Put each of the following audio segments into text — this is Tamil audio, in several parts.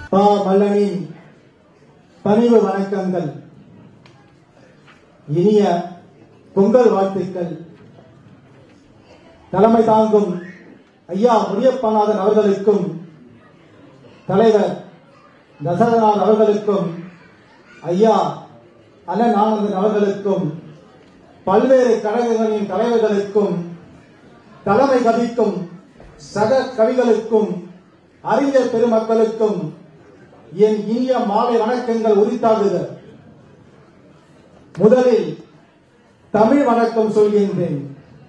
பா மல்லனின் பணிவு வணக்கங்கள் இனிய பொங்கல் வாழ்த்துக்கள் தலைமை தாங்கும் ஐயா முரியப்பநாதன் அவர்களுக்கும் தலைவர் தசரநாத் அவர்களுக்கும் ஐயா அலன் ஆனந்தன் அவர்களுக்கும் பல்வேறு கழகங்களின் தலைவர்களுக்கும் தலைமை கவிக்கும் சக கவிகளுக்கும் அறிஞர் பெருமக்களுக்கும் என் இனிய மாலை வணக்கங்கள் உரித்தாகுக முதலில் தமிழ் வணக்கம் சொல்கின்றேன்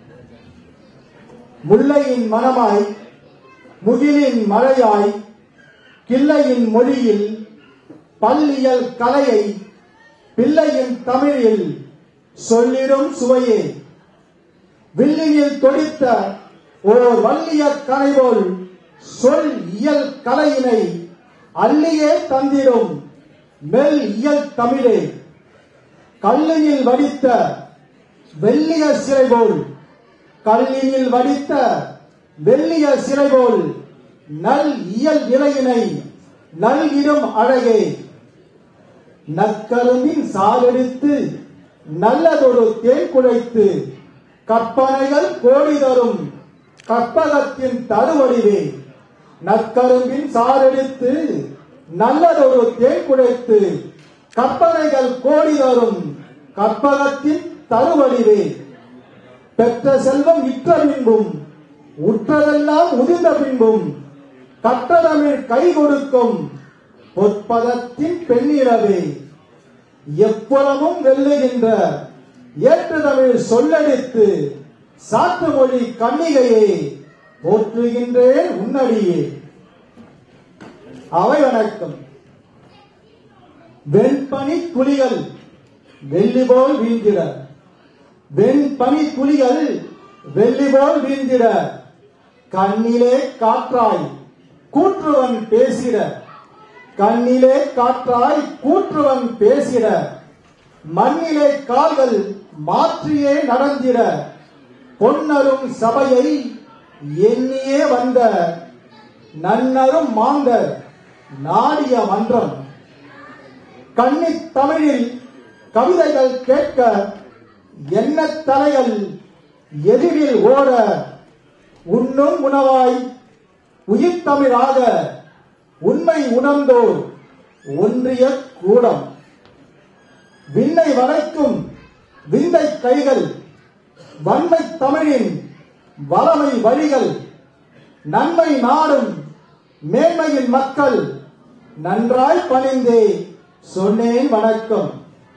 முல்லையின் மனமாய் முகிலின் மழையாய் கிள்ளையின் மொழியில் பல்லியல் கலையை பிள்ளையின் தமிழில் சொல்லிடும் சுவையே வில்லியில் தொடித்த ஓர் வள்ளிய கனைபோல் சொல் இயல் கலையினை அள்ளியே தந்திடும் மெல் இயல் தமிழே கல்லியில் வடித்த வெள்ளிய சிறை போல் கல்லியில் வடித்த வெள்ளிய சிறை போல் நல் இயல் இலையினை நல்கிடும் அழகே நற்கரும்பின் சாலெடுத்து நல்லதொரு தேன் குழைத்து கற்பனைகள் கோடி தரும் கற்பகத்தின் தருவடிவே நற்கரும்பின் சாரெடுத்து நல்லதொரு தேன் குழைத்து கற்பனைகள் கோடி தரும் கற்பகத்தின் தருவடிவே பெற்ற செல்வம் இற்ற பின்பும் உற்றதெல்லாம் உதிர்ந்த பின்பும் கட்டடமிழ் கை கொடுக்கும் பொற்பதத்தின் பெண்ணிலவே எப்புறமும் வெல்லுகின்ற ஏற்று தமிழ் சொல்லெடுத்து சாற்று மொழி கண்ணிகையே போற்றுகின்றேன் உன்னடியே அவை வணக்கம் வெண்பனி துளிகள் வெள்ளி போல் வீழ்ந்திட வெண்பனி துளிகள் வெள்ளி போல் வீழ்ந்திட கண்ணிலே காற்றாய் கூற்றுவன் பேசிட கண்ணிலே காற்றாய் கூற்றுவன் பேசிட மண்ணிலே கால்கள் மாற்றியே நடந்திட பொன்னரும் சபையை எண்ணியே வந்த நன்னரும் மாந்தர் நாடிய மன்றம் கன்னித் தமிழில் கவிதைகள் கேட்க என்ன தலைகள் எதிரில் ஓட உண்ணும் உணவாய் உயிர் தமிழாக உண்மை உணர்ந்தோர் ஒன்றிய கூடம் விண்ணை வளைக்கும் விந்தை கைகள் வன்மை தமிழின் வளமை வழிகள் நன்மை நாடும் மேன்மையின் மக்கள் நன்றாய் பணிந்தே சொன்னேன் வணக்கம்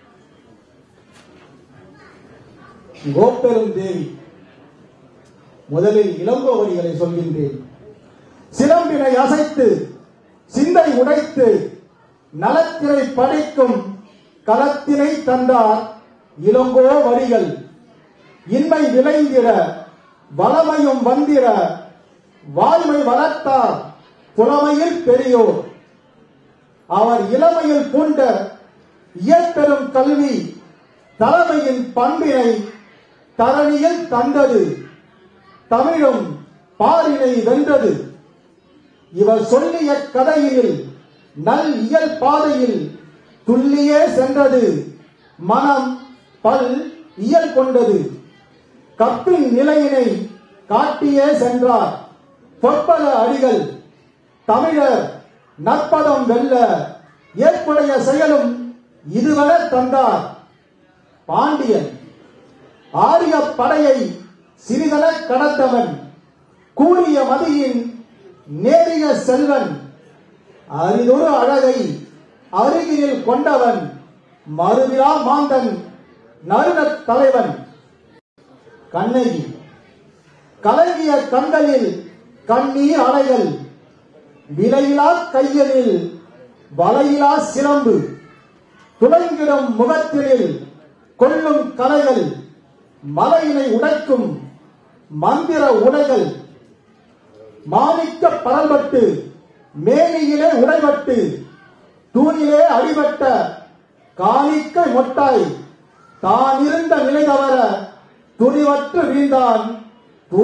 கோப்பெரும் தேவி முதலில் இளங்கோவடிகளை சொல்கின்றேன் சிலம்பினை அசைத்து சிந்தை உடைத்து நலத்தினை படைக்கும் களத்தினை தந்தார் இளங்கோ வரிகள் இன்மை விளைந்திட வளமையும் வந்திட வாய்மை வளர்த்தார் புலமையில் பெரியோர் அவர் இளமையில் பூண்ட இயற்பெரும் கல்வி தலைமையின் பண்பினை தரணியில் தந்தது தமிழும் பாரினை வென்றது இவர் சொல்லிய கதையில் நல் இயல் பாதையில் துல்லியே சென்றது மனம் பல் இயல் கொண்டது கப்பின் நிலையினை காட்டியே சென்றார் பொற்பல அடிகள் தமிழர் நற்பதம் வெல்ல ஏற்புடைய செயலும் இதுவர தந்தார் பாண்டியன் ஆரிய படையை சிறிதன கடந்தவன் கூறிய மதியின் நேரிய செல்வன் அரிதொரு அழகை அருகில் கொண்டவன் மறுவிழா மாந்தன் நறுநற் தலைவன் கண்ணகி கலங்கிய கண்களில் கண்ணீர் அலைகள் விலையிலா கையலில் வலையிலா சிலம்பு துளைங்கிடும் முகத்தினில் கொள்ளும் கலைகள் மலையினை உடைக்கும் மந்திர உடைகள் மாணிக்க பரல்பட்டு மேனியிலே உடைபட்டு தூணிலே அடிபட்ட காணிக்க மொட்டாய் தான் இருந்த நிலை தவற துணிவற்று வீழ்ந்தான்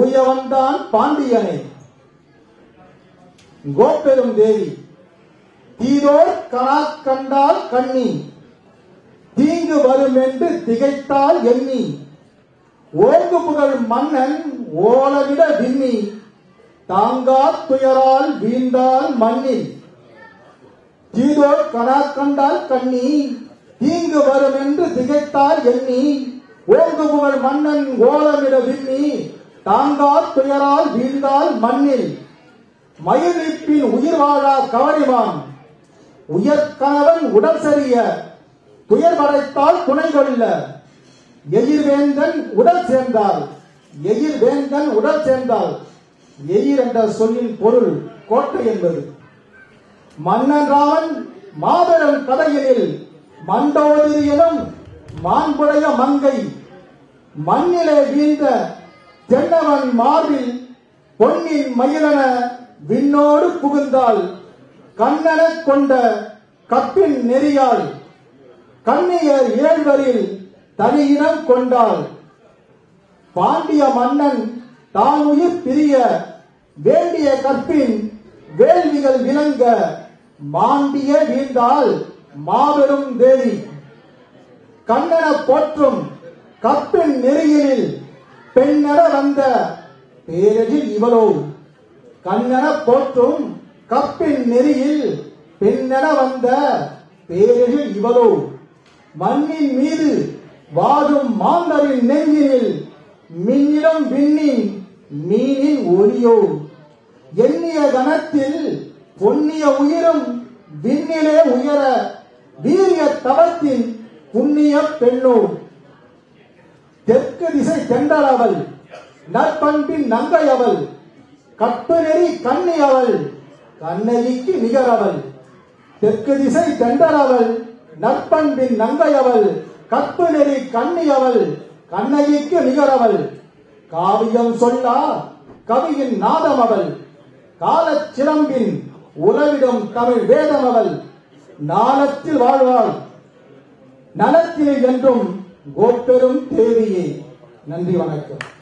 தூயவன்தான் பாண்டியனே கோப்பெரும் தேவி தீதோர் கணா கண்டால் கண்ணி தீங்கு வரும் என்று திகைத்தால் எண்ணி ஓங்கு புகழ் மன்னன் ஓலவிட விண்ணி தாங்கா துயரால் வீழ்ந்தால் மண்ணில் தீதோர் கணா கண்டால் கண்ணி தீங்கு வரும் என்று திகைத்தால் எண்ணி ஓங்கு புகழ் மன்னன் ஓலமிட விண்ணி தாங்கா துயரால் வீழ்ந்தால் மண்ணில் மயிலிப்பின் உயிர் வாழா கவனிவான் உயர்கணவன் உடல் சரிய துயர் படைத்தால் துணை கொள்ள எயிர்வேந்தன் உடல் சேர்ந்தால் எயிர்வேந்தன் உடல் சேர்ந்தால் எயிர் என்ற சொல்லின் பொருள் கோட்டை என்பது மன்னன் ராமன் மாபெரும் கதையினில் மண்டோதிரி எனும் மாண்புடைய மங்கை மண்ணிலே வீழ்ந்த தென்னவன் மார்பில் பொன்னின் மயிலென விண்ணோடு புகுந்தால் கண்ணனக் கொண்ட கப்பின் நெறியால் கண்ணியர் ஏழ்வரில் தனியினம் கொண்டாள் பாண்டிய மன்னன் தான் உயிர் பிரிய வேண்டிய கற்பின் வேள்விகள் விளங்க மாண்டிய வீழ்ந்தால் மாபெரும் தேவி கண்ணன போற்றும் கப்பின் நெறியினில் பெண்ணென வந்த பேரழில் இவளோ கண்ணன போற்றும் கப்பின் நெறியில் பெண்ணென வந்த பேரழில் இவளோ மண்ணின் மீது வாழும் மாந்தரின் நெஞ்சினில் மின்னிடம் விண்ணின் மீனின் ஒளியோ எண்ணிய கணத்தில் பொன்னிய உயிரும் விண்ணிலே உயர வீரிய தவத்தின் புண்ணிய பெண்ணோ தெற்கு திசை தென்றல் அவள் நற்பண்பின் நங்கை அவள் கற்பு நெறி கண்ணி அவள் கண்ணகிக்கு நிகர் அவள் தெற்கு திசை தென்றல் அவள் நற்பண்பின் நங்கை அவள் கற்பு நெறி கண்ணி அவள் கண்ணகிக்கு நிகர் அவள் காவியம் சொல்லா கவியின் நாதம் அவள் காலச் சிலம்பின் உறவிடும் தமிழ் வேதம் அவள் நாளத்தில் வாழ்வாள் நலத்தில் என்றும் கோப்பெரும் தேவியே நன்றி வணக்கம்